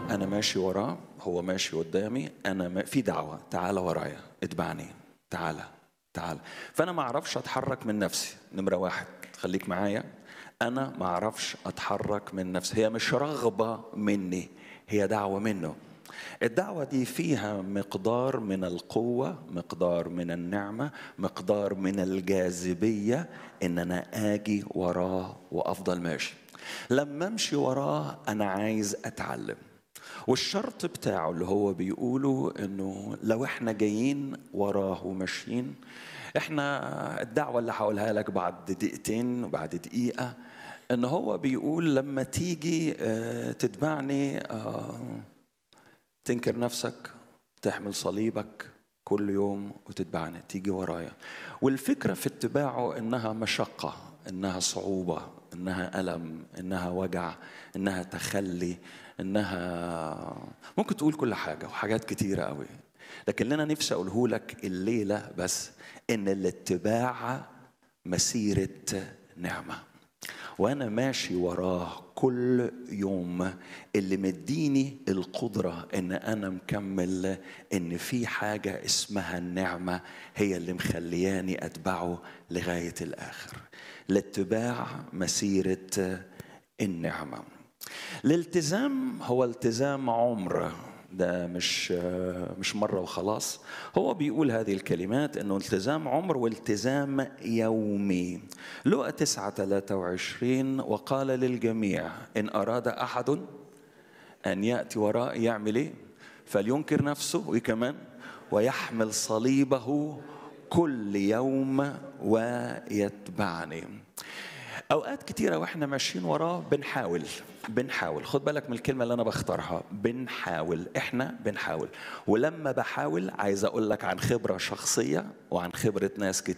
انا ماشي وراه هو ماشي قدامي انا ما في دعوه تعالى ورايا اتبعني تعالى تعالى فانا ما اعرفش اتحرك من نفسي نمره واحد خليك معايا انا ما اعرفش اتحرك من نفسي هي مش رغبه مني هي دعوه منه الدعوة دي فيها مقدار من القوة مقدار من النعمة مقدار من الجاذبية إن أنا آجي وراه وأفضل ماشي لما أمشي وراه أنا عايز أتعلم والشرط بتاعه اللي هو بيقوله إنه لو إحنا جايين وراه وماشيين إحنا الدعوة اللي هقولها لك بعد دقيقتين وبعد دقيقة إن هو بيقول لما تيجي آه، تتبعني آه، تنكر نفسك تحمل صليبك كل يوم وتتبعني تيجي ورايا والفكرة في اتباعه إنها مشقة إنها صعوبة إنها ألم إنها وجع إنها تخلي إنها ممكن تقول كل حاجة وحاجات كتيرة قوي لكن اللي أنا نفسي أقوله لك الليلة بس إن الاتباع مسيرة نعمة وانا ماشي وراه كل يوم اللي مديني القدره ان انا مكمل ان في حاجه اسمها النعمه هي اللي مخلياني اتبعه لغايه الاخر الاتباع مسيره النعمه الالتزام هو التزام عمر ده مش مش مره وخلاص هو بيقول هذه الكلمات انه التزام عمر والتزام يومي لقى 9 23 وقال للجميع ان اراد احد ان ياتي وراء يعمل ايه فلينكر نفسه وكمان ويحمل صليبه كل يوم ويتبعني اوقات كتيره واحنا ماشيين وراه بنحاول بنحاول خد بالك من الكلمه اللي انا بختارها بنحاول احنا بنحاول ولما بحاول عايز اقول لك عن خبره شخصيه وعن خبره ناس كتير